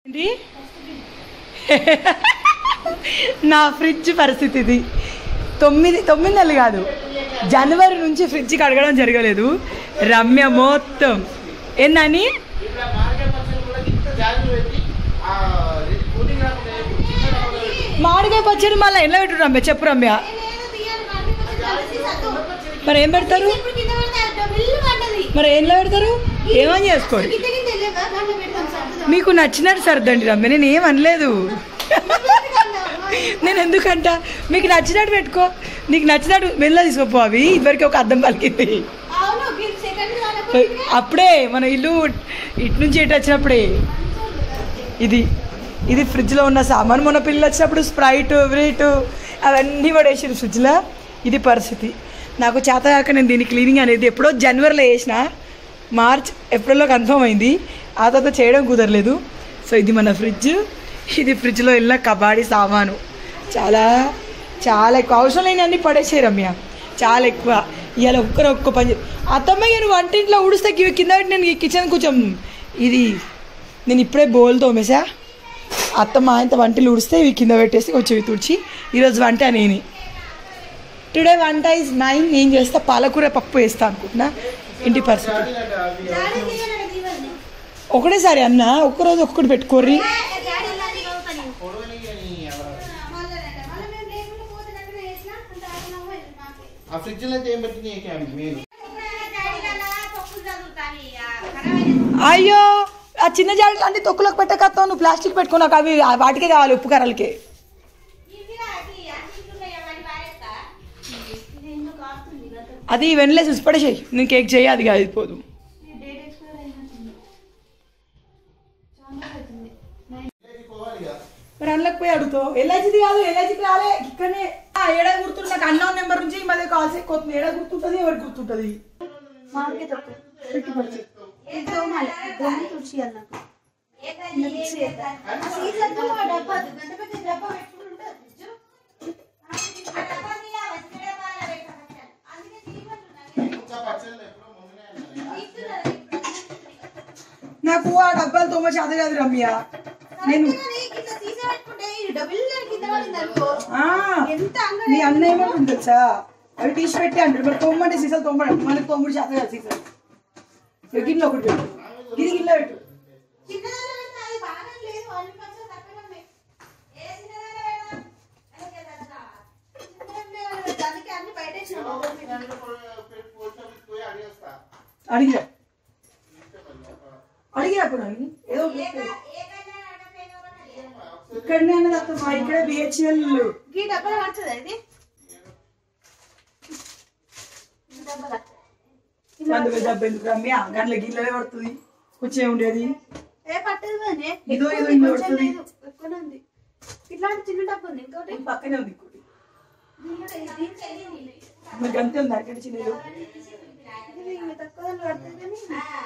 ఏంటి నా ఫ్రిడ్జ్ పరిస్థితి ఇది తొమ్మిది తొమ్మిది నెలలు కాదు జనవరి నుంచి ఫ్రిడ్జ్ కడగడం జరగలేదు రమ్య మొత్తం ఏందని ఇక్కడ మార్కెట్ పచ్చళ్ళు కూడా ఇంత జాగ్రత్త పెట్టి ఆ కూలింగ్ రాకుండా చిన్న డబ్బాలో పెట్టి మామిడికాయ పచ్చడి మళ్ళీ ఎండ పెట్టు రమ్య చెప్పు రమ్య మరి ఏం పెడతారు మరి ఏంలో పెడతారు ఏమని చేసుకోండి మీకు నచ్చినట్టు సర్దండి రమ్య నేను ఏం అనలేదు నేను ఎందుకంట మీకు నచ్చినట్టు పెట్టుకో నీకు నచ్చినట్టు మెల్ల తీసుకోపో అవి ఇదివరకు ఒక అద్దం పలికింది అప్పుడే మన ఇల్లు ఇటు నుంచి ఇటు వచ్చినప్పుడే ఇది ఇది ఫ్రిడ్జ్లో ఉన్న సామాన్ మొన్న పిల్లలు వచ్చినప్పుడు స్ప్రైట్ వ్రీట్ అవన్నీ పడేసారు ఫ్రిడ్జ్లో ఇది పరిస్థితి నాకు చేత కాక నేను దీని క్లీనింగ్ అనేది ఎప్పుడో జనవరిలో వేసిన మార్చ్ ఏప్రిల్లో కన్ఫర్మ్ అయింది ఆ తర్వాత చేయడం కుదరలేదు సో ఇది మన ఫ్రిడ్జ్ ఇది ఫ్రిడ్జ్లో వెళ్ళిన కబాడీ సామాను చాలా చాలా ఎక్కువ అవసరం లేని అన్ని పడేసాయి రమ్య చాలా ఎక్కువ ఇవాళ ఒక్కరు ఒక్క పని చే- అత్తమ్మ ఇక నువ్వు వంటింట్లో ఊడిస్తే కి- కింద పెట్టి నేను ఈ కిచెన్ కొంచెం ఇది నేను ఇప్పుడే బోల్ తోమేసా అత్తమ్మ ఆయనత వంటలు ఊడిస్తే ఇవి కింద పెట్టేసి కొంచెం ఇవి తుడిచి ఈరోజు వంట నేనే టుడే వంట ఇస్ మైన్ నేను చేస్తా పాలకూర పప్పు వేస్తా అనుకుంటున్నా ఇంటి పరిస్థితి ఒకటేసారి అన్న ఒక్కరోజు ఒక్కటి పెట్టుకోర్రి పొడవని అని ఎవరు- ఆ ఫ్రిడ్జ్ లో అయితే ఏం పెట్టింది మీరు అయ్యో ఆ చిన్న జాడీలు అన్ని తొక్కులకు పెట్టకత్తావు నువ్వు ప్లాస్టిక్ పెట్టుకున్నావు అవి ఆ వాటికే కావాలి ఉప్పు కర్రలకే అది వెనలేసి ఉసిపడేసేయి నేను కేక్ చేయి అది కాదు ఇది పోదు పోవాలి ఇక. మరి అందులోకి పోయి అడుగుతావు ఎల్ఐసిది కాదు ఎల్ఐసికి రాలే ఇక్కడనే ఆ, ఏడా గుర్తుంటుంది నాకు అన్న నెంబర్ నుంచి ఈ మధ్య కాల్స్ ఎక్కువ వస్తుంది ఏడా గుర్తుంటుంది ఎవరికి గుర్తుంటుంది ఇంకా పచ్చళ్ళు ఎప్పుడో మొన్ననే అన్నాను. నాకు ఆ డబ్బాలు తోమ చేత కాదు రమ్య నేను ఆ, మీ అన్న ఏమంటుంది తెలుసా అవి తీసి పెట్టి అంటాడు మరి తొమ్మంటే సీసాలు తొమ్మడు మనకి తొమ్మిది చేత కాదు సీసాలు ఇక గిన్నె ఒకటి పెట్టు గిరి గిన్నె పెట్టు దాంట్లో పో- పెట్టి పోస్ట్ ఆఫీస్ పోయి అడిగేస్తా. అడిగిరా అడిగిరా కూడా ఏదో ఒకటి చెప్పు. ఇక్కడనే అన్నది అత్తమ్మ ఇక్కడ బిహెచ్ఎల్ అందులో డబ్బు ఎందుకు రమ్య గంటల గిన్నెలే పడుతుంది కూర్చే ఉండేది ఏ పట్టదు కానీ ఇదో ఇదో ఇంట్లో పడుతుంది ఎక్కువనే ఉంది ఇట్లాంటి చిన్న డబ్బు ఉంది ఇంకోటి పక్కనే ఉంది ఇంకోటి దీనికి మీకు అంతే ఉంది అక్కడ చిన్నది తక్కువ దాంట్లో పడుతుంది కానీ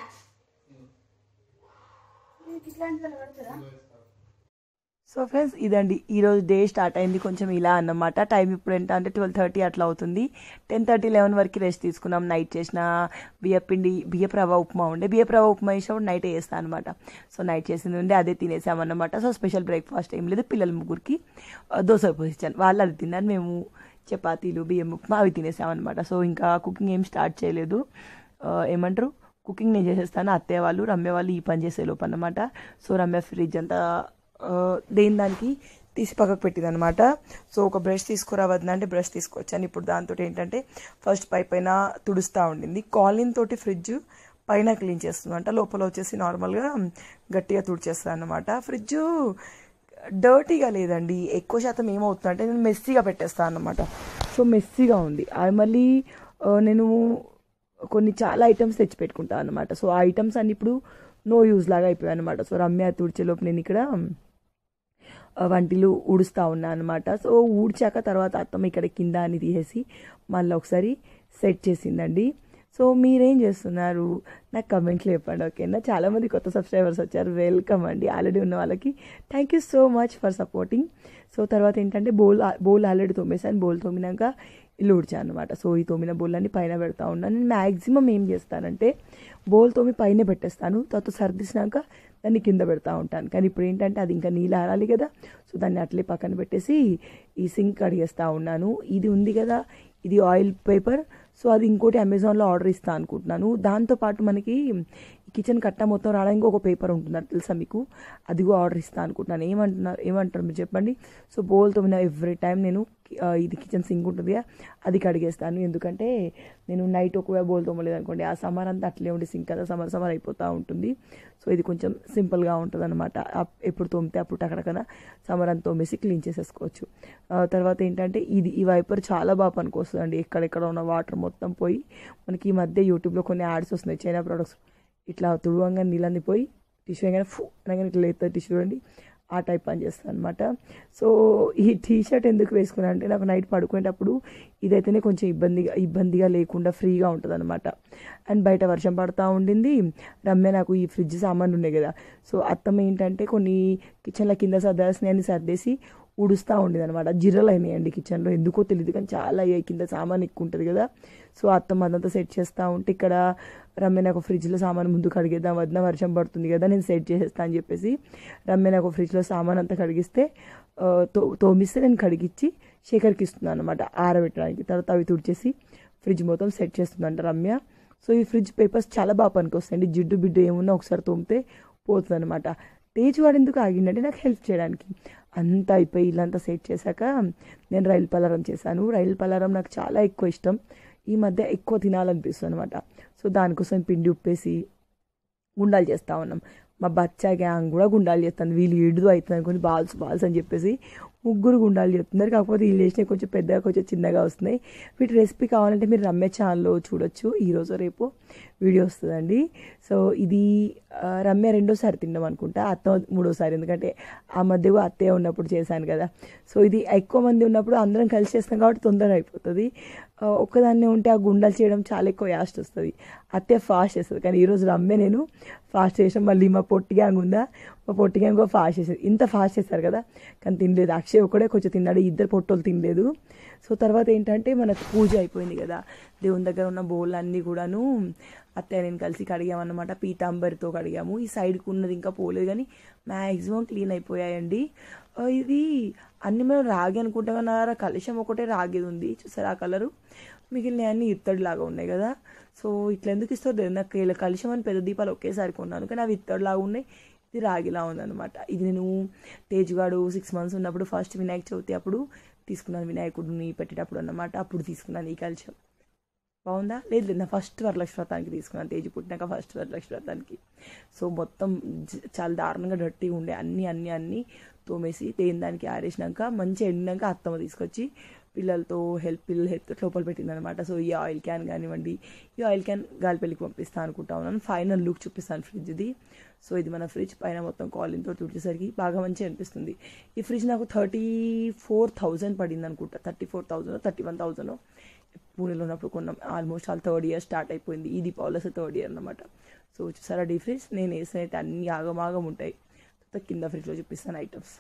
మీకు ఇట్లాంటి దాంట్లో పడుతుందా సో ఫ్రెండ్స్ ఇదండి ఈరోజు డే స్టార్ట్ అయింది కొంచెం ఇలా అన్నమాట టైం ఇప్పుడు ఎంత అంటే ట్వెల్వ్ థర్టీ అట్లా అవుతుంది టెన్ థర్టీ లెవెన్ వరకు రెస్ట్ తీసుకున్నాం నైట్ చేసిన బియ్యపిండి బియ్యపు రవ్వ ఉప్మా ఉండే బియ్యపు రవ్వ ఉప్మా వేసినప్పుడు నైట్ వేస్తాను అనమాట సో నైట్ చేసింది ఉండే అదే తినేసామన్నమాట సో స్పెషల్ బ్రేక్ఫాస్ట్ ఏం లేదు పిల్లల ముగ్గురికి ఆ, దోశ పోసిచ్చాను వాళ్ళు అది తిన్నారు మేము చపాతీలు బియ్యం ఉప్మా అవి తినేసామన్నమాట సో ఇంకా కుకింగ్ ఏం స్టార్ట్ చేయలేదు ఆ, ఏమంటారు కుకింగ్ నేను చేసేస్తాను అత్తయ్య వాళ్ళు రమ్య వాళ్ళు ఈ పని చేసే లోపు అన్నమాట సో రమ్య ఫ్రిడ్జ్ అంతా ఆ, దేని దానికి తీసి పక్కకు పెట్టింది అనమాట సో ఒక బ్రష్ తీసుకురావద్దు అంటే బ్రష్ తీసుకొచ్చాను ఇప్పుడు దాంతో ఏంటంటే ఫస్ట్ పై పైన తుడుస్తూ ఉండింది కాలిన్ తోటి ఫ్రిడ్జ్ పైన క్లీన్ చేస్తుందంట లోపల వచ్చేసి నార్మల్గా గట్టిగా తుడిచేస్తాను అనమాట ఫ్రిడ్జ్ డర్టీగా లేదండి ఎక్కువ శాతం ఏమవుతుందంటే నేను మెస్సీగా పెట్టేస్తాను అనమాట సో మెస్సీగా ఉంది అది మళ్ళీ ఆ, నేను కొన్ని చాలా ఐటమ్స్ తెచ్చి పెట్టుకుంటాను అనమాట సో ఆ ఐటమ్స్ అన్ని ఇప్పుడు నో యూజ్ లాగా అయిపోయాయి అనమాట సో రమ్య తుడిచేలోపు నేను ఇక్కడ ఆ, వంటిలు ఊడుస్తూ ఉన్నా అనమాట సో ఊడ్చాక తర్వాత అత్తమ్మ ఇక్కడ కింద అని తీసేసి మళ్ళీ ఒకసారి సెట్ చేసిందండి సో మీరేం చేస్తున్నారు నాకు కమెంట్లో చెప్పండి ఓకేనా చాలామంది కొత్త సబ్స్క్రైబర్స్ వచ్చారు వెల్కమ్ అండి ఆల్రెడీ ఉన్న వాళ్ళకి thank you so much for supporting so తర్వాత ఏంటంటే బౌల్ బౌల్ ఆల్రెడీ తోమేసాను బౌల్ తోమినాక ఇల్లు ఊడ్చాను అనమాట సో ఈ తోమిన బౌల్లన్నీ పైన పెడతా ఉన్నాను నేను మ్యాక్సిమం ఏం చేస్తానంటే బౌల్ తోమి పైన పెట్టేస్తాను తర్వాత సర్దిసినాక దాన్ని కింద పెడతా ఉంటాను కానీ ఇప్పుడు ఏంటంటే అది ఇంకా నీళ్ళు ఆరాలి కదా సో దాన్ని అట్లే పక్కన పెట్టేసి ఈ సింక్ కడిగేస్తూ ఉన్నాను ఇది ఉంది కదా ఇది ఆయిల్ పేపర్ సో అది ఇంకోటి అమెజాన్లో ఆర్డర్ ఇస్తా అనుకుంటున్నాను దాంతోపాటు మనకి కిచెన్ కట్ట మొత్తం రావడానికి ఒక పేపర్ ఉంటుంది అది తెలుసా మీకు అది కూడా ఆర్డర్ ఇస్తా అనుకుంటున్నాను ఏమంటున్నారు ఏమంటారు మీరు చెప్పండి సో బోల్తో ఎవ్రీ టైం నేను ఆ, ఇది కిచెన్ సింక్ ఉంటుంది కదా, అది కడిగేస్తాను ఎందుకంటే నేను నైట్ ఒకవేళ బోల్ తోమలేదు అనుకోండి ఆ సమ్మర్ అంతా అట్లే ఉండి సింక్ కదా సమ్మర్ సమ్మర్ అయిపోతూ ఉంటుంది సో ఇది కొంచెం సింపుల్గా ఉంటుంది అనమాట ఎప్పుడు తోమితే అప్పుడు టకటకన సమ్మర్ అంతా తోమేసి క్లీన్ చేసేసుకోవచ్చు ఆ, తర్వాత ఏంటంటే ఇది ఈ వైపర్ చాలా బాగా పనికొస్తుందండి ఎక్కడెక్కడ ఉన్న వాటర్ మొత్తం పోయి మనకి ఈ మధ్య యూట్యూబ్లో కొన్ని యాడ్స్ వస్తున్నాయి చైనా ప్రొడక్ట్స్ ఇట్లా తుడవంగా నీళ్ళని పోయి టిష్యూ వేయగానే ఫు అనగానే ఇట్లా లేస్తుంది టిష్యూ చూడండి ఆ టైప్ పని చేస్తాను అనమాట సో ఈ టీ షర్ట్ ఎందుకు వేసుకున్నా అంటే నాకు నైట్ పడుకునేటప్పుడు ఇదైతేనే కొంచెం ఇబ్బందిగా ఇబ్బందిగా లేకుండా ఫ్రీగా ఉంటుంది అనమాట అండ్ బయట వర్షం పడుతూ ఉండింది రమ్య నాకు ఈ ఫ్రిడ్జ్ సామాన్లు ఉన్నాయి కదా సో అత్తమ్మ ఏంటంటే కొన్ని కిచెన్ల కింద సర్దాల్సినాయి అని సర్దేసి ఉడుస్తూ ఉండేది అనమాట జిర్రలు అయినాయండి కిచెన్లో ఎందుకో తెలియదు కానీ చాలా అయ్యాయి కింద సామాన్ ఎక్కువ ఉంటుంది కదా సో అత్తమ్మ అదంతా సెట్ చేస్తూ ఉంటే ఇక్కడ రమ్య నాకు ఫ్రిడ్జ్లో సామాన్ ముందు కడిగేద్దాం వదిన వర్షం పడుతుంది కదా నేను సెట్ చేసేస్తా అని చెప్పేసి రమ్య నాకు ఫ్రిడ్జ్లో సామాన్ అంతా కడిగిస్తే ఆ, తో తోమిస్తే నేను కడిగిచ్చి శేఖర్కి ఇస్తున్నాను అనమాట ఆరబెట్టడానికి తర్వాత అవి తుడిచేసి ఫ్రిడ్జ్ మొత్తం సెట్ చేస్తుందంట రమ్య సో ఈ ఫ్రిడ్జ్ పేపర్స్ చాలా బాగా పనికొస్తాయండి జిడ్డు బిడ్డు ఏమున్నా ఒకసారి తోమితే పోతుంది అనమాట తేజ్ వాడు ఎందుకు ఆగిందంటే నాకు హెల్ప్ చేయడానికి అంతా అయిపోయి ఇల్లంతా సెట్ చేశాక నేను రైలు పలారం చేశాను రైలు పలారం నాకు చాలా ఎక్కువ ఇష్టం ఈ మధ్య ఎక్కువ తినాలనిపిస్తుంది అనమాట సో దానికోసం పిండి ఉప్పేసి గుండాలు చేస్తూ ఉన్నాం మా బచ్చా గ్యాంగ్ కూడా గుండాలు చేస్తుంది వీళ్ళు ఏడుదు అవుతుంది అనుకుని బాల్స్ బాల్స్ అని చెప్పేసి ముగ్గురు గుండాలు చెప్తున్నారు కాకపోతే వీళ్ళు వేసినవి కొంచెం పెద్దగా కొంచెం చిన్నగా వస్తున్నాయి వీటి రెసిపీ కావాలంటే మీరు రమ్య ఛానల్లో చూడొచ్చు ఈరోజు రేపు వీడియో వస్తుందండి సో ఇది ఆ, రమ్య రెండోసారి తిన్నాం అనుకుంటా అత్త మూడోసారి ఎందుకంటే ఆ మధ్య కూడా అత్తయ్య ఉన్నప్పుడు చేశాను కదా సో ఇది ఎక్కువ మంది ఉన్నప్పుడు అందరం కలిసి చేస్తాం కాబట్టి తొందరగా అయిపోతుంది ఆ, ఒక్కదాన్నే ఉంటే ఆ గుండాలు చేయడం చాలా ఎక్కువ యాస్ట్ వస్తుంది అత్తయ్య ఫాస్ట్ చేస్తుంది కానీ ఈరోజు రమ్మే నేను ఫాస్ట్ చేసాం మళ్ళీ మా పొట్టి గ్యాంగ్ ఉందా మా పొట్టి గ్యాంగ్ కూడా ఫాస్ట్ చేసేది ఇంత ఫాస్ట్ చేస్తారు కదా కానీ తినలేదు అక్షయ్ ఒకడే కొంచెం తిన్నాడు ఈ ఇద్దరు పొట్టోళ్ళు తినలేదు సో తర్వాత ఏంటంటే మనకు పూజ అయిపోయింది కదా దేవుని దగ్గర ఉన్న బౌల్ అన్నీ కూడాను అత్తయ్య నేను కలిసి కడిగామన్నమాట పీతాంబరితో కడిగాము ఈ సైడ్కి ఉన్నది ఇంకా పోలేదు కానీ మ్యాక్సిమం క్లీన్ అయిపోయాయండి ఆ, ఇది అన్ని మనం రాగి అనుకుంటాం కానీ నా దగ్గర కలుషం ఒకటే రాగేది ఉంది చూసారు ఆ కలరు మిగిలిన అన్ని ఇత్తడి లాగా ఉన్నాయి కదా సో ఇట్లా ఎందుకు ఇస్తారు తెలియదు. నాకు ఇలా కలుషం అని పెద్ద దీపాలు ఒకేసారి కొన్నాను కానీ అవి ఇత్తడి లాగా ఉన్నాయి ఇది రాగిలా ఉందన్నమాట ఇది నేను తేజ్గాడు సిక్స్ మంత్స్ ఉన్నప్పుడు ఫస్ట్ వినాయక చవితి అప్పుడు తీసుకున్నాను వినాయకుడిని పెట్టేటప్పుడు అన్నమాట అప్పుడు తీసుకున్నాను ఈ కలుషం బాగుందా లేదు లేదు నా ఫస్ట్ వరలక్ష్మి వ్రతానికి తీసుకున్నాను తేజు పుట్టినాక ఫస్ట్ వరలక్ష్మి వ్రతానికి సో మొత్తం జ- చాలా దారుణంగా డర్టీ ఉండే అన్నీ అన్నీ అన్నీ తోమేసి తేని దానికి ఆరేసినాక మంచిగా ఎండినాక అత్తమ్మ తీసుకొచ్చి పిల్లలతో హెల్ప్ పిల్లల హెల్ప్ లోపల పెట్టింది అనమాట సో ఈ ఆయిల్ క్యాన్ కానివ్వండి ఈ ఆయిల్ క్యాన్ గాలిపల్లికి పంపిస్తాను అనుకుంటా ఉన్నాను ఫైనల్ లుక్ చూపిస్తాను ఫ్రిడ్జ్ది సో ఇది మన ఫ్రిడ్జ్ పైన మొత్తం కాలింగ్తో తుడిచేసరికి బాగా మంచిగా అనిపిస్తుంది ఈ ఫ్రిడ్జ్ నాకు థర్టీ ఫోర్ థౌజండ్ పడింది అనుకుంటా thirty four thousand thirty one thousand పూణేలో ఉన్నప్పుడు కొన్నాం almost all third year start అయిపోయింది ఈ దీపావళి థర్డ్ ఇయర్ అనమాట సో చూసారా డీ ఫ్రిడ్జ్ నేను వేసిన అయితే అన్ని ఆగమాగం ఉంటాయి తర్వాత కింద ఫ్రిడ్జ్లో చూపిస్తాను ఐటమ్స్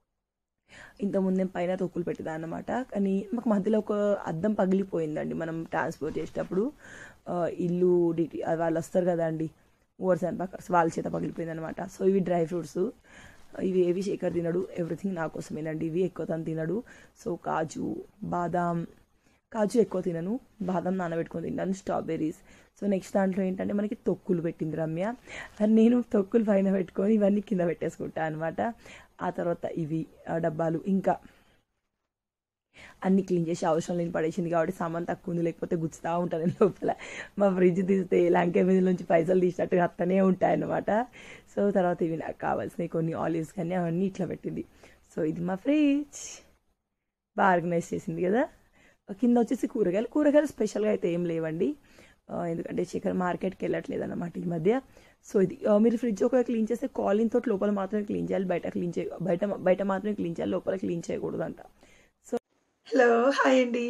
ఇంతకుముందు నేను పైన తొక్కులు పెట్టేదా అన్నమాట కానీ మాకు మధ్యలో ఒక అద్దం పగిలిపోయిందండి మనం ట్రాన్స్పోర్ట్ చేసేటప్పుడు ఆ, ఇల్లు డిటి ఆ వాళ్ళు వస్తారు కదా అండి ఓవర్స్ అండ్ పక్కర్స్ వాళ్ళ చేత పగిలిపోయింది అనమాట సో ఇవి డ్రై ఫ్రూట్స్ ఇవి ఏవి శేఖర్ తినడు ఎవ్రీథింగ్ నా కోసమేనండి ఇవి ఎక్కువ తను తినడు సో కాజు బాదాం కాజు ఎక్కువ తినను బాదం నానబెట్టుకొని తింటాను స్ట్రాబెర్రీస్ సో నెక్స్ట్ దాంట్లో ఏంటంటే మనకి తొక్కులు పెట్టింది రమ్య అండ్ నేను తొక్కులు పైన పెట్టుకొని ఇవన్నీ కింద పెట్టేసుకుంటా అనమాట ఆ తర్వాత ఇవి ఆ డబ్బాలు ఇంకా అన్ని క్లీన్ చేసి అవసరం లేని పడేసింది కాబట్టి సామాన్ తక్కువ ఉంది లేకపోతే గుచ్చుతా ఉంటాను నేను లోపల మా ఫ్రిడ్జ్ తీస్తే లంకె మీద నుంచి పైసలు తీసినట్టుగా అత్తనే ఉంటాయన్నమాట సో తర్వాత ఇవి నాకు కావాల్సినవి కొన్ని ఆలివ్స్ కానీ అవన్నీ ఇట్లా పెట్టింది సో ఇది మా ఫ్రిడ్జ్ బాగా ఆర్గనైజ్ చేసింది కదా కింద వచ్చేసి కూరగాయలు కూరగాయలు స్పెషల్గా అయితే ఏం లేవండి ఆ, ఎందుకంటే చికెన్ మార్కెట్కి వెళ్ళట్లేదు అనమాట ఈ మధ్య సో ఇది ఆ, మీరు ఫ్రిడ్జ్ ఒకవేళ క్లీన్ చేస్తే కాలిన్ తోటి లోపల మాత్రమే క్లీన్ చేయాలి బయట క్లీన్ చేయ బయట బయట మాత్రమే క్లీన్ చేయాలి లోపల క్లీన్ చేయకూడదు అంట సో హలో హాయ్ అండి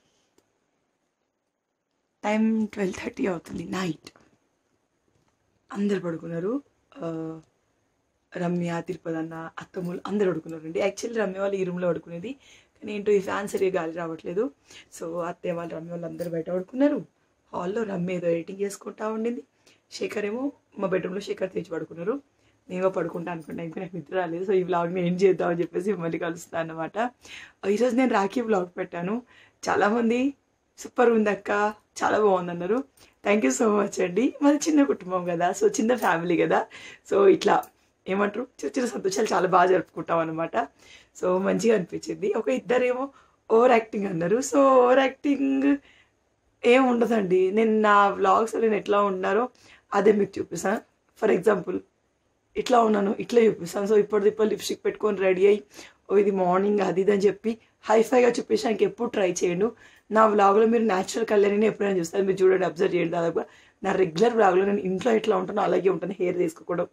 టైం ట్వెల్వ్ థర్టీ అవుతుంది నైట్ అందరు పడుకున్నారు ఆ, రమ్య తిరుపతి అన్న అత్తమ్ములు అందరు పడుకున్నారు అండి యాక్చువల్లీ రమ్య వాళ్ళు ఈ రూమ్లో పడుకునేది కానీ ఏంటో ఈ ఫ్యాన్ సరిగా గాలి రావట్లేదు సో అత్తయ్య వాళ్ళు రమ్య వాళ్ళు అందరు బయట పడుకున్నారు హాల్లో రమ్య ఏదో ఎడిటింగ్ చేసుకుంటా ఉండింది శేఖర్ ఏమో మా బెడ్రూమ్లో శేఖర్ తెచ్చి పడుకున్నారు నేను పడుకుంటా అనుకుంటా ఇంకా నాకు నిద్ర రాలేదు సో ఈ వ్లాగ్ని ఏం చేద్దాం అని చెప్పేసి మిమ్మల్ని కలుస్తాను అనమాట ఈరోజు నేను రాఖీ వ్లాగ్ పెట్టాను చాలామంది సూపర్ ఉందక్క చాలా బాగుంది అన్నారు థ్యాంక్ యూ సో మచ్ అండి మాది చిన్న కుటుంబం కదా సో చిన్న ఫ్యామిలీ కదా సో ఇట్లా ఏమంటారు చిన్న చిన్న సంతోషాలు చాలా బాగా జరుపుకుంటాం అనమాట సో మంచిగా అనిపించింది ఒక ఇద్దరేమో ఓవర్ యాక్టింగ్ అన్నారు సో ఓవర్ యాక్టింగ్ ఏం ఉండదండి నేను నా వ్లాగ్స్ నేను ఎట్లా ఉన్నారో అదే మీకు చూపిస్తాను ఫర్ ఎగ్జాంపుల్ ఇట్లా ఉన్నాను ఇట్లా చూపిస్తాను సో ఇప్పుడు ఇప్పుడు లిప్స్టిక్ పెట్టుకొని రెడీ అయ్యి ఓ ఇది మార్నింగ్ అది ఇది అని చెప్పి హైఫైగా చూపించడానికి ఎప్పుడు ట్రై చేయండు నా వ్లాగ్లో మీరు న్యాచురల్ కలర్ని ఎప్పుడైనా చూస్తారు మీరు చూడండి అబ్జర్వ్ చేయండి దాదాపు నా రెగ్యులర్ వ్లాగ్లో నేను ఇంట్లో ఎట్లా ఉంటానో అలాగే ఉంటాను హెయిర్ తీసుకోవడం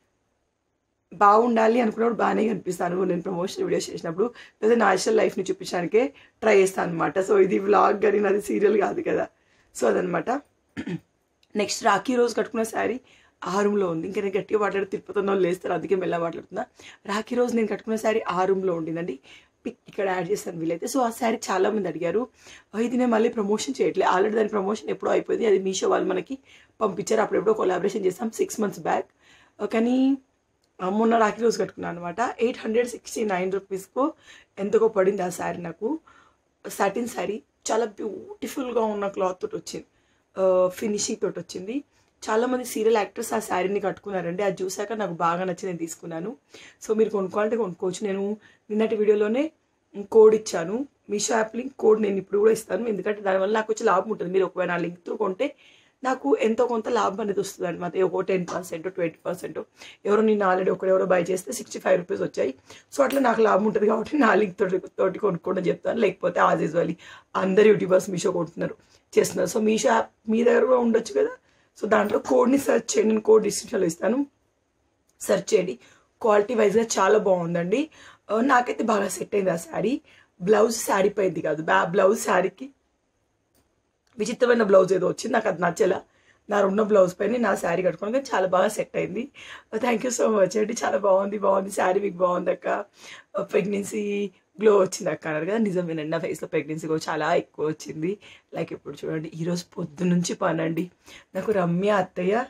బాగుండాలి అనుకున్నప్పుడు బాగానే కనిపిస్తాను నేను ప్రమోషన్ వీడియోస్ చేసినప్పుడు లేదా న్యాచురల్ లైఫ్ని చూపించడానికే ట్రై చేస్తాను అనమాట సో ఇది వ్లాగ్ కానీ నాది సీరియల్ కాదు కదా సో అదనమాట నెక్స్ట్ రాఖీ రోజు కట్టుకున్న శారీ ఆ రూమ్లో ఉంది ఇంకా నేను గట్టిగా మాట్లాడి తిరుపతిలో లేస్తారు అందుకే మెల్ల మాట్లాడుతున్నా రాఖీ రోజు నేను కట్టుకున్న శారీ ఆ రూమ్లో ఉండిందండి పిక్ ఇక్కడ యాడ్ చేస్తాను వీలైతే సో ఆ శారీ చాలా మంది అడిగారు "ఆ, ఇది నేను మళ్ళీ ప్రమోషన్ చేయట్లేదు ఆల్రెడీ దాని ప్రమోషన్ ఎప్పుడో అయిపోయింది అది మీషో వాళ్ళు మనకి పంపించారు అప్పుడు ఎప్పుడో కొలాబరేషన్ చేస్తాం సిక్స్ మంత్స్ బ్యాక్ కానీ ఆ, మొన్న రాఖీ రోజు కట్టుకున్నాను అనమాట ఎయిట్ హండ్రెడ్ సిక్స్టీ నైన్ రూపీస్కు ఎంతకో పడింది ఆ శారీ నాకు సాటిన్ శారీ చాలా బ్యూటిఫుల్గా ఉన్న క్లాత్ తోటి వచ్చింది ఫినిషింగ్ తోటి వచ్చింది చాలా మంది సీరియల్ యాక్టర్స్ ఆ శారీని కట్టుకున్నారండి అది చూసాక నాకు బాగా నచ్చి నేను తీసుకున్నాను సో మీరు కొనుక్కోవాలంటే కొనుక్కోవచ్చు నేను నిన్నటి వీడియోలోనే కోడ్ ఇచ్చాను మీషో యాప్ లింక్ కోడ్ నేను ఇప్పుడు కూడా ఇస్తాను ఎందుకంటే దానివల్ల నాకు వచ్చి లాభం ఉంటుంది మీరు ఒకవేళ నా లింక్ త్రూ కొంటే నాకు ఎంతో కొంత లాభం అనేది వస్తుంది అనమాట ఒక టెన్ పర్సెంట్ ట్వంటీ పర్సెంట్ ఎవరో నేను ఆల్రెడీ ఒకరు ఎవరో బై చేస్తే సిక్స్టీ ఫైవ్ రూపీస్ వచ్చాయి సో అట్లా నాకు లాభం ఉంటుంది కాబట్టి నా లింక్ తోటి తోటి కొనుక్కోవడం చెప్తాను లేకపోతే ఆజ్ యూజువల్లీ అందరు యూట్యూబర్స్ మీషో కొంటున్నారు చేస్తున్నారు సో మీషో యాప్ మీ దగ్గర కూడా ఉండొచ్చు కదా సో దాంట్లో కోడ్ని సెర్చ్ చేయండి నేను కోడ్ డిస్క్రిప్షన్లో ఇస్తాను సెర్చ్ చేయండి క్వాలిటీ వైజ్గా చాలా బాగుందండి ఆ, నాకైతే బాగా సెట్ అయింది ఆ శారీ బ్లౌజ్ శారీ పైది కాదు బ్యా బ్లౌజ్ శారీకి విచిత్రమైన బ్లౌజ్ ఏదో వచ్చింది నాకు అది నచ్చలా నా ఉన్న బ్లౌజ్ పైన నా శారీ కట్టుకోవడం కానీ చాలా బాగా సెట్ అయింది థ్యాంక్ యూ సో మచ్ అండి చాలా బాగుంది బాగుంది శారీ మీకు బాగుంది అక్క ప్రెగ్నెన్సీ గ్లో వచ్చింది అక్క అన్నారు కదా నిజమేనండి నా ఫేస్లో ప్రెగ్నెన్సీ గ్లో చాలా ఎక్కువ వచ్చింది లైక్ ఇప్పుడు చూడండి ఈరోజు పొద్దు నుంచి పనండి నాకు రమ్య అత్తయ్య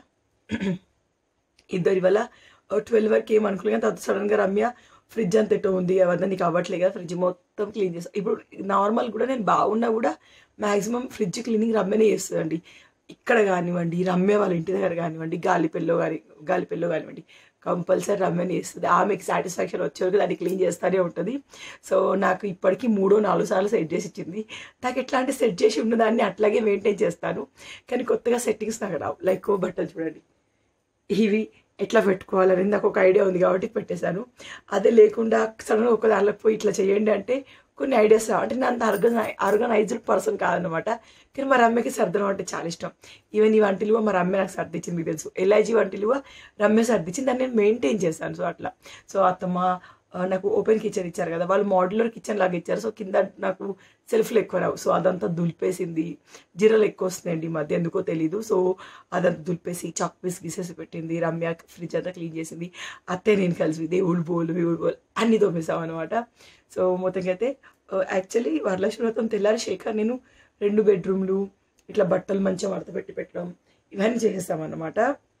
ఇద్దరి వల్ల ట్వెల్వ్ వరకు ఏమనుకోలేదు కానీ తర్వాత సడన్గా రమ్య ఫ్రిడ్జ్ అంత ఎటో ఉంది అవన్నీ నీకు అవ్వట్లేదు కదా ఫ్రిడ్జ్ మొత్తం క్లీన్ చేస్తాను ఇప్పుడు నార్మల్ కూడా నేను బాగున్నా కూడా మ్యాక్సిమం ఫ్రిడ్జ్ క్లీనింగ్ రమ్యనే చేస్తుందండి ఇక్కడ కానివ్వండి రమ్య వాళ్ళ ఇంటి దగ్గర కానివ్వండి గాలిపెల్లో కానీ గాలిపెల్లో కానివ్వండి కంపల్సరీ రమ్యని చేస్తుంది ఆమెకి సాటిస్ఫాక్షన్ వచ్చే వరకు దాన్ని క్లీన్ చేస్తూనే ఉంటుంది సో నాకు ఇప్పటికీ మూడో నాలుగు సార్లు సెట్ చేసి ఇచ్చింది నాకు ఎట్లాంటి సెట్ చేసి ఉన్న దాన్ని అట్లాగే మెయింటైన్ చేస్తాను కానీ కొత్తగా సెట్టింగ్స్ నాకు రావు లైక్ బట్టలు చూడండి ఇవి ఎట్లా పెట్టుకోవాలని నాకు ఒక ఐడియా ఉంది కాబట్టి పెట్టేశాను అదే లేకుండా సడన్గా ఒక దానిలోకి పోయి ఇట్లా చేయండి అంటే కొన్ని ఐడియాస్ రావు అంటే నేను అంత ఆర్గనై ఆర్గనైజ్డ్ పర్సన్ కాదనమాట కానీ మా రమ్యకి సర్దడం అంటే చాలా ఇష్టం ఈవెన్ ఈ వంటిలువ మా రమ్య నాకు సర్దిచ్చింది మీకు తెలుసు ఎల్ఐజీ వంటిలువ రమ్య సర్దిచ్చింది దాన్ని నేను మెయింటైన్ చేశాను సో అట్లా సో అత్తమ్మ ఆ, నాకు ఓపెన్ కిచెన్ ఇచ్చారు కదా వాళ్ళు మాడ్యులర్ కిచెన్ లాగా ఇచ్చారు సో కింద నాకు సెల్ఫ్లు ఎక్కువ రావు సో అదంతా దులిపేసింది జీరలు ఎక్కువ వస్తున్నాయండి ఈ మధ్య ఎందుకో తెలీదు సో అదంతా దులిపేసి చాక్ పీస్ గీసేసి పెట్టింది రమ్య ఫ్రిడ్జ్ అంతా క్లీన్ చేసింది అత్తే నేను కలిసి దేవుడు బోలు దేవుడు బోలు అన్ని తోమేసాం అనమాట సో మొత్తంగా అయితే యాక్చువల్లీ వరలక్ష్మి వ్రతం తెల్లారి శేఖర్ నేను రెండు బెడ్రూమ్లు ఇట్లా బట్టలు మంచిగా మడత పెట్టి పెట్టడం ఇవన్నీ చేసేస్తామన్నమాట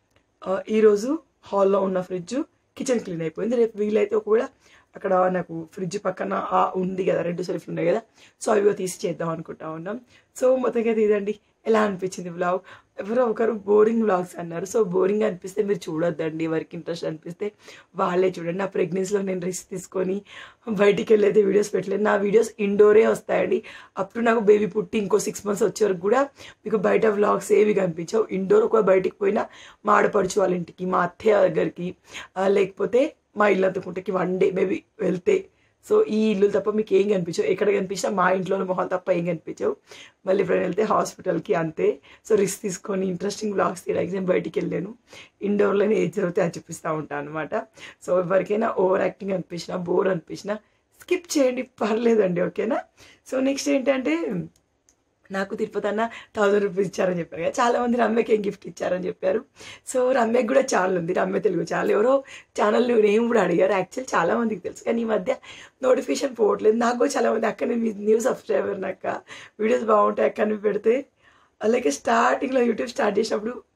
ఆ, ఈరోజు హాల్లో ఉన్న ఫ్రిడ్జ్ కిచెన్ క్లీన్ అయిపోయింది రేపు వీలైతే ఒకవేళ అక్కడ నాకు ఫ్రిడ్జ్ పక్కన ఆ ఉంది కదా రెండు సెల్ఫ్లు ఉన్నాయి కదా సో అవి తీసి చేద్దాం అనుకుంటా ఉన్నాం సో మొత్తంగా అయితే ఇదండి ఎలా అనిపించింది బ్లాగ్ ఎవరో ఒకరు బోరింగ్ బ్లాగ్స్ అన్నారు సో బోరింగ్ అనిపిస్తే మీరు చూడొద్దండి ఎవరికి ఇంట్రెస్ట్ అనిపిస్తే వాళ్ళే చూడండి నా ప్రెగ్నెన్సీలో నేను రిస్క్ తీసుకొని బయటికి వెళ్ళైతే వీడియోస్ పెట్టలేదు నా వీడియోస్ ఇండోరే వస్తాయండి అప్పుడు నాకు బేబీ పుట్టి ఇంకో సిక్స్ మంత్స్ వచ్చే వరకు కూడా మీకు బయట వ్లాగ్స్ ఏవి కనిపించవు ఇండోర్ ఒక బయటికి పోయినా మా ఆడపడుచు వాళ్ళ ఇంటికి మా అత్తయ్య దగ్గరికి ఆ, లేకపోతే మా ఇల్లు అత్తుకుంటకి వన్ డే మేబీ వెళ్తే సో ఈ ఇల్లు తప్ప మీకు ఏం కనిపించవు ఎక్కడ కనిపించినా మా ఇంట్లోని మొహాలు తప్ప ఏం కనిపించవు మళ్ళీ ఎప్పుడైనా వెళ్తే హాస్పిటల్కి అంతే సో రిస్క్ తీసుకొని ఇంట్రెస్టింగ్ బ్లాగ్స్ తీయడానికి నేను బయటికి వెళ్ళాను ఇండోర్లోనే ఏది జరిగితే అది చూపిస్తూ ఉంటాను అనమాట సో ఎవరికైనా ఓవర్ యాక్టింగ్ అనిపించినా బోర్ అనిపించినా స్కిప్ చేయండి పర్లేదండి ఓకేనా సో నెక్స్ట్ ఏంటంటే నాకు తిరుపతి అన్న థౌసండ్ రూపీస్ ఇచ్చారని చెప్పారు కదా చాలా మంది రమ్యకి ఏం గిఫ్ట్ ఇచ్చారని చెప్పారు సో రమ్యకి కూడా ఛానల్ ఉంది రమ్య తెలుగు ఛానల్ ఎవరో ఛానల్ నేమ్ కూడా అడిగారు యాక్చువల్ చాలా మందికి తెలుసు కానీ ఈ మధ్య నోటిఫికేషన్ పోవట్లేదు నాకు కూడా చాలా మంది అక్కడ మీ న్యూ సబ్స్క్రైబర్ నాక వీడియోస్ బాగుంటాయి అక్కడ నువ్వు పెడితే అలాగే స్టార్టింగ్లో యూట్యూబ్ స్టార్ట్ చేసినప్పుడు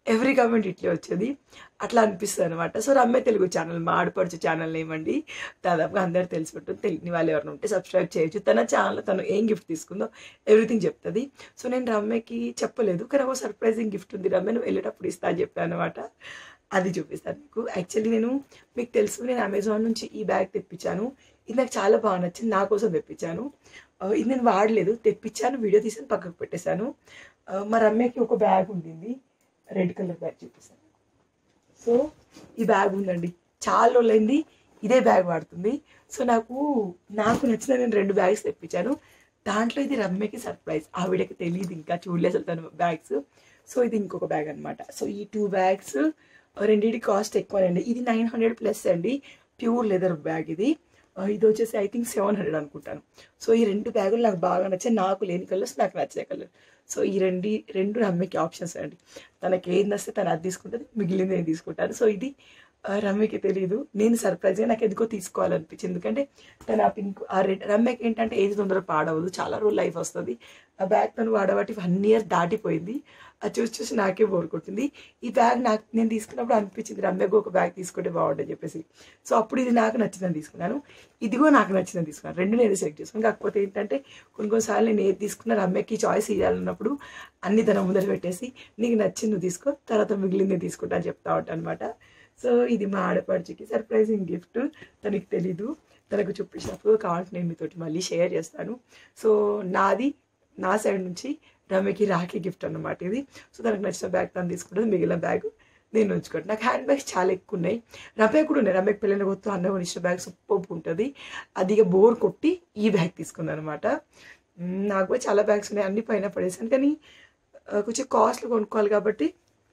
ఎవ్రీ కమెంట్ ఇట్లే వచ్చేది అట్లా అనిపిస్తుంది అనమాట సో రమ్య తెలుగు ఛానల్ మా ఆడపడుచు ఛానల్ ఏమండి దాదాపుగా అందరు తెలిసిపెట్టు తెలియని వాళ్ళు ఎవరైనా ఉంటే సబ్స్క్రైబ్ చేయొచ్చు తన ఛానల్ తను ఏం గిఫ్ట్ తీసుకుందో ఎవ్రీథింగ్ చెప్తుంది సో నేను రమ్యకి చెప్పలేదు కానీ ఒక సర్ప్రైజింగ్ గిఫ్ట్ ఉంది రమ్య నువ్వు వెళ్ళేటప్పుడు ఇస్తా అని చెప్పాను అనమాట అది చూపిస్తాను మీకు యాక్చువల్లీ నేను మీకు తెలుసు నేను అమెజాన్ నుంచి ఈ బ్యాగ్ తెప్పించాను ఇది నాకు చాలా బాగా నచ్చింది నా కోసం తెప్పించాను ఆ, ఇది నేను వాడలేదు తెప్పించాను వీడియో తీసి పక్కకు పెట్టేశాను ఆ, మా రమ్యకి ఒక బ్యాగ్ ఉండింది రెడ్ కలర్ బ్యాగ్ చూపిస్తాను సో ఈ బ్యాగ్ ఉందండి చాలా రోజులైంది ఇదే బ్యాగ్ వాడుతుంది సో నాకు నాకు నచ్చిన నేను రెండు బ్యాగ్స్ తెప్పించాను దాంట్లో ఇది రమ్యకి సర్ప్రైజ్ ఆవిడకి తెలియదు ఇంకా చూడలేదు అసలు తన బ్యాగ్స్ సో ఇది ఇంకొక బ్యాగ్ అనమాట సో ఈ టూ బ్యాగ్స్ రెండింటి కాస్ట్ ఎక్కువనండి ఇది నైన్ హండ్రెడ్ ప్లస్ అండి ప్యూర్ లెదర్ బ్యాగ్ ఇది ఆ, ఇది వచ్చేసి ఐ థింక్ సెవెన్ హండ్రెడ్ అనుకుంటాను సో ఈ రెండు బ్యాగులు నాకు బాగా నచ్చాయి నాకు లేని కలర్స్ నాకు నచ్చే కలర్ సో ఈ రెండు రెండు రమ్యకి ఆప్షన్స్ అండి తనకి ఏది నచ్చితే తను అది తీసుకుంటుంది మిగిలింది నేను తీసుకుంటాను సో ఇది ఆ, రమ్యకి తెలియదు నేను సర్ప్రైజ్గా నాకు ఎందుకో తీసుకోవాలనిపించింది ఎందుకంటే తను ఆ పింక్ ఆ రెడ్ రమ్యకి ఏంటంటే ఏది తొందరగా పాడవదు చాలా రోజులు లైఫ్ వస్తుంది ఆ బ్యాగ్ తను వాడబట్టి వన్ ఇయర్ దాటిపోయింది అది చూసి చూసి నాకే బోర్ కొట్టింది ఈ బ్యాగ్ నాకు నేను తీసుకున్నప్పుడు అనిపించింది రమ్యకు ఒక బ్యాగ్ తీసుకుంటే బాగుంటుంది చెప్పేసి సో అప్పుడు ఇది నాకు నచ్చిందని తీసుకున్నాను ఇదిగో నాకు నచ్చిందని తీసుకున్నాను రెండు నేను సెలెక్ట్ చేసుకున్నాను కాకపోతే ఏంటంటే కొన్ని కొన్నిసార్లు నేను ఏది తీసుకున్నా రమ్యకి చాయిస్ ఇవ్వాలన్నప్పుడు అన్ని తన ముందర పెట్టేసి నీకు నచ్చింది నువ్వు తీసుకో తర్వాత మిగిలింది నేను తీసుకుంటా అని చెప్తా ఉంటాను అనమాట సో ఇది మా ఆడపడుచుకి సర్ప్రైజింగ్ గిఫ్ట్ తనకి తెలీదు తనకు చూపించినప్పుడు కావాలంటే నేను మీతోటి మళ్ళీ షేర్ చేస్తాను సో నాది నా సైడ్ నుంచి రమ్యకి రాఖీ గిఫ్ట్ అన్నమాట ఇది సో తనకు నచ్చిన బ్యాగ్ తను తీసుకుంటుంది మిగిలిన బ్యాగ్ నేను ఉంచుకోండి నాకు హ్యాండ్ బ్యాగ్స్ చాలా ఎక్కువ ఉన్నాయి రమ్య కూడా ఉన్నాయి రమ్యకి పెళ్ళిన కొత్త అన్న కొనిచ్చిన బ్యాగ్ సూపర్ ఉంటుంది అది ఇక బోర్ కొట్టి ఈ బ్యాగ్ తీసుకుంది అనమాట నాకు కూడా చాలా బ్యాగ్స్ ఉన్నాయి అన్ని పైన పడేసాను కానీ ఆ, కొంచెం కాస్ట్లు కొనుక్కోవాలి కాబట్టి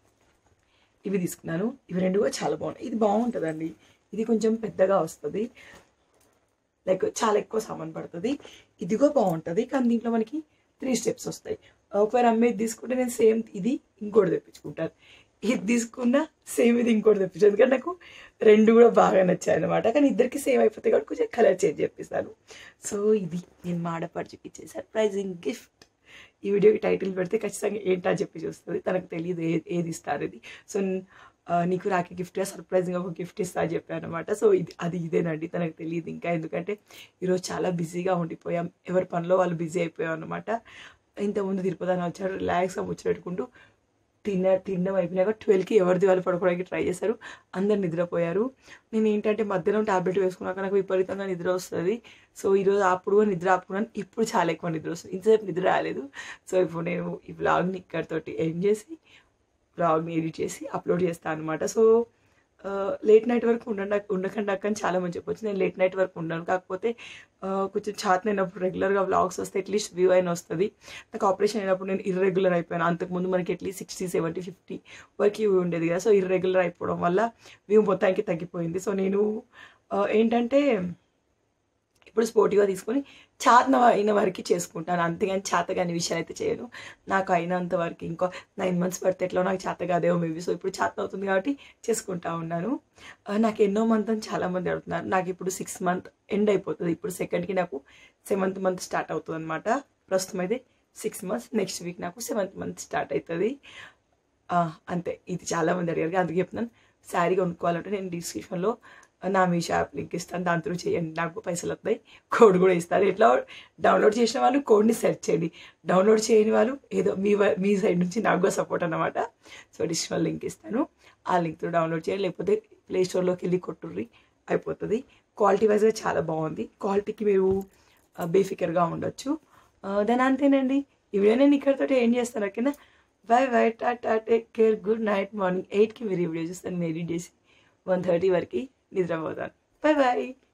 ఇవి తీసుకున్నాను ఇవి రెండు కూడా చాలా బాగున్నాయి ఇది బాగుంటుందండి ఇది కొంచెం పెద్దగా వస్తుంది లైక్ చాలా ఎక్కువ సామాన్ పడుతుంది ఇదిగో బాగుంటుంది కానీ దీంట్లో మనకి త్రీ స్టెప్స్ వస్తాయి ఒకవేళ అమ్మేది తీసుకుంటే నేను సేమ్ ఇది ఇంకోటి తెప్పించుకుంటాను ఇది తీసుకున్నా సేమ్ ఇది ఇంకోటి తెప్పించాను ఎందుకంటే నాకు రెండు కూడా బాగా నచ్చాయి అనమాట కానీ ఇద్దరికి సేమ్ అయిపోతాయి కాబట్టి కొంచెం కలర్ చేంజ్ చేపిస్తాను సో ఇది నేను మాడపడికి ఇచ్చే సర్ప్రైజింగ్ గిఫ్ట్ ఈ వీడియోకి టైటిల్ పెడితే ఖచ్చితంగా ఏంటా చెప్పి చూస్తుంది తనకు తెలియదు ఏ ఏది ఇస్తారు ఇది సో ఆ, నీకు రాకి గిఫ్ట్గా సర్ప్రైజింగ్ ఒక గిఫ్ట్ ఇస్తా అని చెప్పాను అనమాట సో ఇది అది ఇదేనండి తనకు తెలియదు ఇంకా ఎందుకంటే ఈరోజు చాలా బిజీగా ఉండిపోయాం ఎవరి పనిలో వాళ్ళు బిజీ అయిపోయాం అనమాట ఇంతకుముందు తిరుపతి వచ్చారు రిలాక్స్గా ముచ్చపెట్టుకుంటూ తిన్న తినడం అయిపోయినాక ట్వెల్వ్కి ఎవరిది వాళ్ళు పడుకోవడానికి ట్రై చేశారు అందరు నిద్రపోయారు నేను ఏంటంటే మధ్యాహ్నం టాబ్లెట్ వేసుకున్నాక నాకు విపరీతంగా నిద్ర వస్తుంది సో ఈరోజు అప్పుడు కూడా నిద్ర ఆపుకున్నాను ఇప్పుడు చాలా ఎక్కువ నిద్ర వస్తుంది ఇంతసేపు నిద్ర రాలేదు సో ఇప్పుడు నేను ఈ వ్లాగ్ని ఇక్కడితోటి ఎండ్ చేసి వ్లాగ్ని ఎడిట్ చేసి అప్లోడ్ చేస్తాను అనమాట సో లేట్ నైట్ వరకు ఉండండి ఉండకండి అక్క అని చాలా మంది చెప్పొచ్చు నేను లేట్ నైట్ వరకు ఉండను కాకపోతే ఆ, కొంచెం చాత్ అయినప్పుడు రెగ్యులర్గా వ్లాగ్స్ వస్తే అట్లీస్ట్ వ్యూ అయినా వస్తుంది నాకు ఆపరేషన్ అయినప్పుడు నేను ఇర్రెగ్యులర్ అయిపోయాను అంతకుముందు మనకి అట్లీస్ట్ సిక్స్టీ సెవెంటీ ఫిఫ్టీ వరకు వ్యూ ఉండేది కదా సో ఇర్రెగ్యులర్ అయిపోవడం వల్ల వ్యూ మొత్తానికి తగ్గిపోయింది సో నేను ఆ, ఏంటంటే ఇప్పుడు స్పోర్టివ్గా తీసుకొని చాతన అయిన వరకు చేసుకుంటాను అంతేగాని చేత కాని విషయాలు అయితే చేయను నాకు అయినంత వరకు ఇంకో నైన్ మంత్స్ పడితే ఎట్లా నాకు చేత కాదేమో మేబీ సో ఇప్పుడు చేత అవుతుంది కాబట్టి చేసుకుంటా ఉన్నాను ఆ, నాకు ఎన్నో మంత్ అని చాలా మంది అడుగుతున్నారు నాకు ఇప్పుడు సిక్స్ మంత్ ఎండ్ అయిపోతుంది ఇప్పుడు సెకండ్కి నాకు సెవెంత్ మంత్ స్టార్ట్ అవుతుంది అనమాట ప్రస్తుతం అయితే సిక్స్ మంత్స్ నెక్స్ట్ వీక్ నాకు సెవెంత్ మంత్ స్టార్ట్ అవుతుంది ఆ, అంతే ఇది చాలా మంది అడిగారు అందుకే చెప్తున్నాను శారీ కొనుక్కోవాలంటే నేను డిస్క్రిప్షన్లో నా మీ షాప్ లింక్ ఇస్తాను దాని త్రూ చేయండి నాకు పైసలు వస్తాయి కోడ్ కూడా ఇస్తారు ఎట్లా డౌన్లోడ్ చేసిన వాళ్ళు కోడ్ని సెర్చ్ చేయండి డౌన్లోడ్ చేయని వాళ్ళు ఏదో మీ వ- మీ సైడ్ నుంచి నాకు కూడా సపోర్ట్ అనమాట సో డిస్క్రిప్షన్ లింక్ ఇస్తాను ఆ లింక్ త్రూ డౌన్లోడ్ చేయండి లేకపోతే ప్లే స్టోర్లోకి వెళ్ళి కొట్టుర్రి అయిపోతుంది క్వాలిటీ వైజ్గా చాలా బాగుంది క్వాలిటీకి మీరు బేఫికర్గా ఉండొచ్చు దాని అంతేనండి ఈ వీడియో నేను ఇక్కడితో ఏం చేస్తాను ఓకేనా bye bye tata take care good night morning ఎయిట్కి మీరు ఈ వీడియో చూస్తాను నేను ఎడిట్ చేసి వన్ థర్టీ వరకు నిద్రపోతాను బై బాయ్